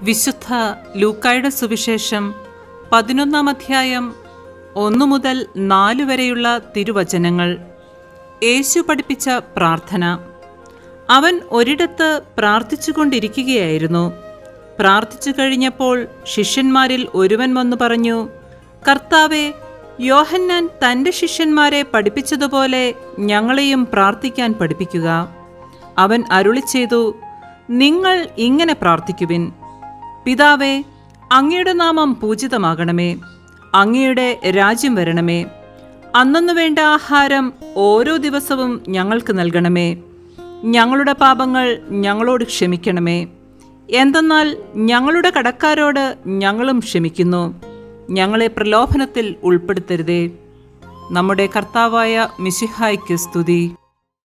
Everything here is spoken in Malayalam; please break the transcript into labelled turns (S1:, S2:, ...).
S1: വിശുദ്ധ ലൂക്കായുടെ സുവിശേഷം പതിനൊന്നാം അധ്യായം ഒന്നു മുതൽ നാല് വരെയുള്ള തിരുവചനങ്ങൾ യേശു പഠിപ്പിച്ച പ്രാർത്ഥന അവൻ ഒരിടത്ത് പ്രാർത്ഥിച്ചുകൊണ്ടിരിക്കുകയായിരുന്നു പ്രാർത്ഥിച്ചു കഴിഞ്ഞപ്പോൾ ശിഷ്യന്മാരിൽ ഒരുവൻ വന്നു പറഞ്ഞു കർത്താവെ യോഹന്നാൻ തൻ്റെ ശിഷ്യന്മാരെ പഠിപ്പിച്ചതുപോലെ ഞങ്ങളെയും പ്രാർത്ഥിക്കാൻ പഠിപ്പിക്കുക അവൻ അരുളി ചെയ്തു നിങ്ങൾ ഇങ്ങനെ പ്രാർത്ഥിക്കുവിൻ പിതാവേ അങ്ങയുടെ നാമം പൂജിതമാകണമേ അങ്ങയുടെ രാജ്യം വരണമേ അന്നന്നു വേണ്ട ആഹാരം ഓരോ ദിവസവും ഞങ്ങൾക്ക് നൽകണമേ ഞങ്ങളുടെ പാപങ്ങൾ ഞങ്ങളോട് ക്ഷമിക്കണമേ എന്തെന്നാൽ ഞങ്ങളുടെ കടക്കാരോട് ഞങ്ങളും ക്ഷമിക്കുന്നു ഞങ്ങളെ പ്രലോഭനത്തിൽ ഉൾപ്പെടുത്തരുതേ നമ്മുടെ കർത്താവായ മിശിഹായ്ക്ക് സ്തുതി